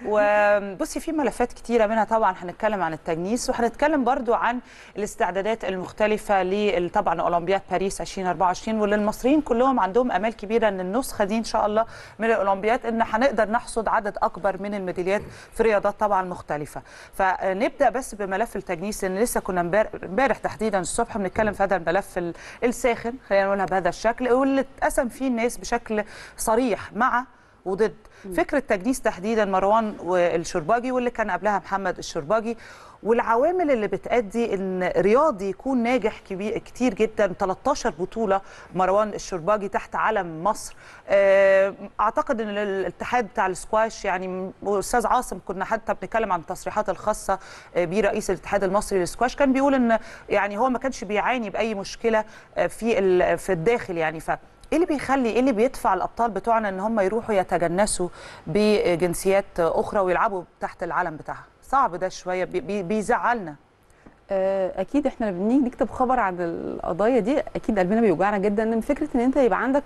وبصي في ملفات كتيره منها طبعا هنتكلم عن التجنيس وهنتكلم برضو عن الاستعدادات المختلفه ل طبعا اولمبياد باريس 2024 واللي المصريين كلهم عندهم امال كبيره ان النسخه دي ان شاء الله من الاولمبياد ان هنقدر نحصد عدد اكبر من الميداليات في رياضات طبعا مختلفه فنبدا بس بملف التجنيس لان لسه كنا امبارح تحديدا الصبح بنتكلم في هذا الملف الساخن خلينا نقولها بهذا الشكل واللي اتقسم فيه الناس بشكل صريح مع وضد فكره تجنيس تحديدا مروان والشرباجي واللي كان قبلها محمد الشرباجي والعوامل اللي بتأدي ان رياضي يكون ناجح كبير كتير جدا 13 بطوله مروان الشرباجي تحت علم مصر اعتقد ان الاتحاد بتاع السكواش يعني استاذ عاصم كنا حتى بنتكلم عن التصريحات الخاصه برئيس الاتحاد المصري للسكواش كان بيقول ان يعني هو ما كانش بيعاني باي مشكله في في الداخل يعني ف ايه اللي بيخلي ايه اللي بيدفع الابطال بتوعنا ان هم يروحوا يتجنسوا بجنسيات اخرى ويلعبوا تحت العلم بتاعها صعب ده شويه بي بيزعلنا اكيد احنا لما بنيجي نكتب خبر عن القضايا دي اكيد قلبنا بيوجعنا جدا من فكره ان انت يبقى عندك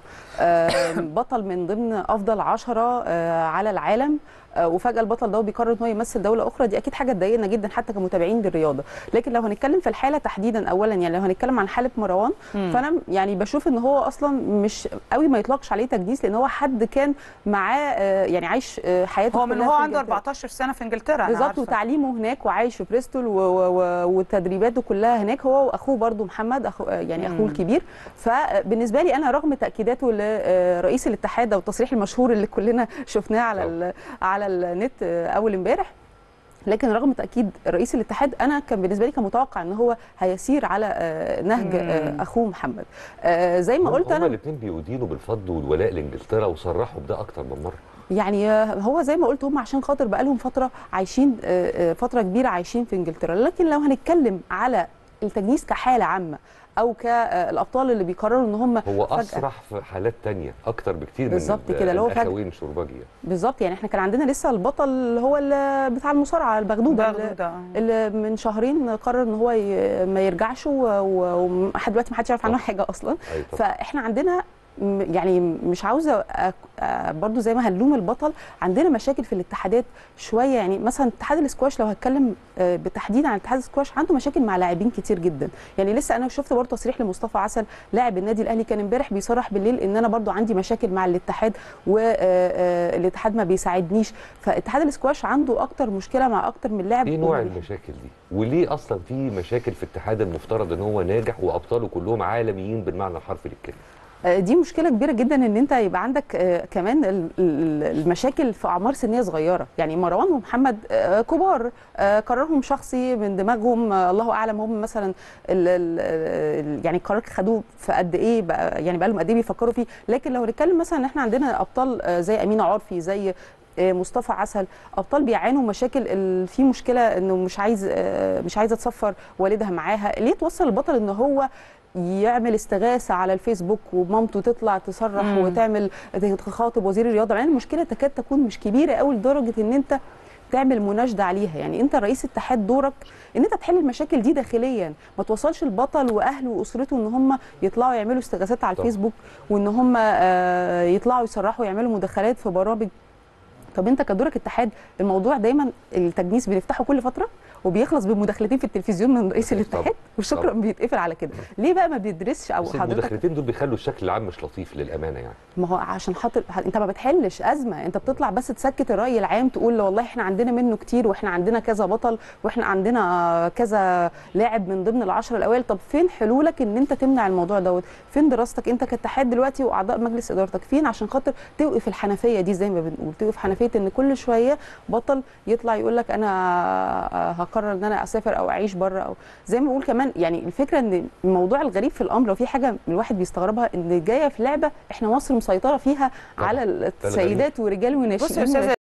بطل من ضمن افضل عشرة على العالم وفجاه البطل ده بيقرر ان هو يمثل دوله اخرى دي اكيد حاجه تضايقنا جدا حتى كمتابعين للرياضه لكن لو هنتكلم في الحاله تحديدا اولا يعني لو هنتكلم عن حاله مروان مم. فانا يعني بشوف ان هو اصلا مش قوي ما يطلقش عليه تجنيس لان هو حد كان معاه يعني عايش حياته هو من هو عنده 14 سنه في انجلترا بالظبط وتعليمه هناك وعايش في بريستول وتدريباته كلها هناك هو واخوه برده محمد أخو يعني اخوه الكبير فبالنسبه لي انا رغم تاكيداته لرئيس الاتحاد او التصريح المشهور اللي كلنا شفناه على على النت اول امبارح لكن رغم تاكيد رئيس الاتحاد انا كان بالنسبه لي كان متوقع ان هو هيسير على نهج اخوه محمد زي ما قلت انا الاثنين بيدينوا بالفضل والولاء لانجلترا وصرحوا بده اكتر من مره يعني هو زي ما قلت هم عشان خاطر بقى لهم فتره عايشين فتره كبيره عايشين في انجلترا لكن لو هنتكلم على التجنيس كحاله عامه او كالابطال اللي بيقرروا ان هم هو اسرح في حالات تانية اكتر بكتير بالظبط كده اللي هو الاخوين شرباجي بالظبط يعني احنا كان عندنا لسه البطل اللي هو اللي بتاع المصارعه البغدوده اللي, اللي من شهرين قرر ان هو ما يرجعش ولحد دلوقتي ما حدش يعرف عنه حاجه اصلا فاحنا عندنا يعني مش عاوزه برضو زي ما هنلوم البطل عندنا مشاكل في الاتحادات شويه يعني مثلا اتحاد الاسكواش لو هتكلم بالتحديد عن اتحاد الاسكواش عنده مشاكل مع لاعبين كتير جدا يعني لسه انا شفت برضو تصريح لمصطفى عسل لاعب النادي الاهلي كان امبارح بيصرح بالليل ان انا برضو عندي مشاكل مع الاتحاد والاتحاد ما بيساعدنيش فاتحاد الاسكواش عنده اكتر مشكله مع اكتر من لاعب ايه نوع المشاكل دي وليه اصلا في مشاكل في اتحاد المفترض ان هو ناجح وابطاله كلهم عالميين بالمعنى الحرفي للكلمه دي مشكله كبيره جدا ان انت يبقى عندك كمان المشاكل في اعمار سنيه صغيره يعني مروان ومحمد كبار قرارهم شخصي من دماغهم الله اعلم هم مثلا يعني القرار خدوه في قد ايه بقى يعني بقى لهم قد ايه بيفكروا فيه لكن لو نتكلم مثلا ان احنا عندنا ابطال زي امينه عرفي زي مصطفى عسل ابطال بيعانوا مشاكل في مشكله انه مش عايز مش عايزه تسفر والدها معاها ليه توصل البطل ان هو يعمل استغاثه على الفيسبوك ومامته تطلع تصرح مم. وتعمل تخاطب وزير الرياضه يعني المشكله تكاد تكون مش كبيره قوي لدرجه ان انت تعمل مناشده عليها يعني انت رئيس اتحاد دورك ان انت تحل المشاكل دي داخليا ما توصلش البطل واهله واسرته ان هم يطلعوا يعملوا استغاثات على الفيسبوك وان هم يطلعوا يصرحوا يعملوا مداخلات في برامج طب انت كدورك اتحاد الموضوع دايما التجنيس بنفتحه كل فتره وبيخلص بمداخلتين في التلفزيون من رئيس الاتحاد وشكرا بيتقفل على كده ليه بقى ما بيدرسش او بس المداخلتين دول بيخلوا الشكل العام مش لطيف للامانه يعني ما هو عشان خاطر انت ما بتحلش ازمه انت بتطلع بس تسكت الراي العام تقول والله احنا عندنا منه كتير واحنا عندنا كذا بطل واحنا عندنا كذا لاعب من ضمن العشره الاوائل طب فين حلولك ان انت تمنع الموضوع دوت فين دراستك انت كاتحاد دلوقتي واعضاء مجلس ادارتك فين عشان خاطر توقف الحنفيه دي زي ما بنقول توقف حنفيه ان كل شويه بطل يطلع يقول لك انا هقرر ان انا اسافر او اعيش بره او زي ما بقول كمان يعني الفكره ان الموضوع الغريب في الامر لو في حاجه الواحد بيستغربها ان جايه في لعبه احنا مصر مسيطره فيها على السيدات ورجال وناشئين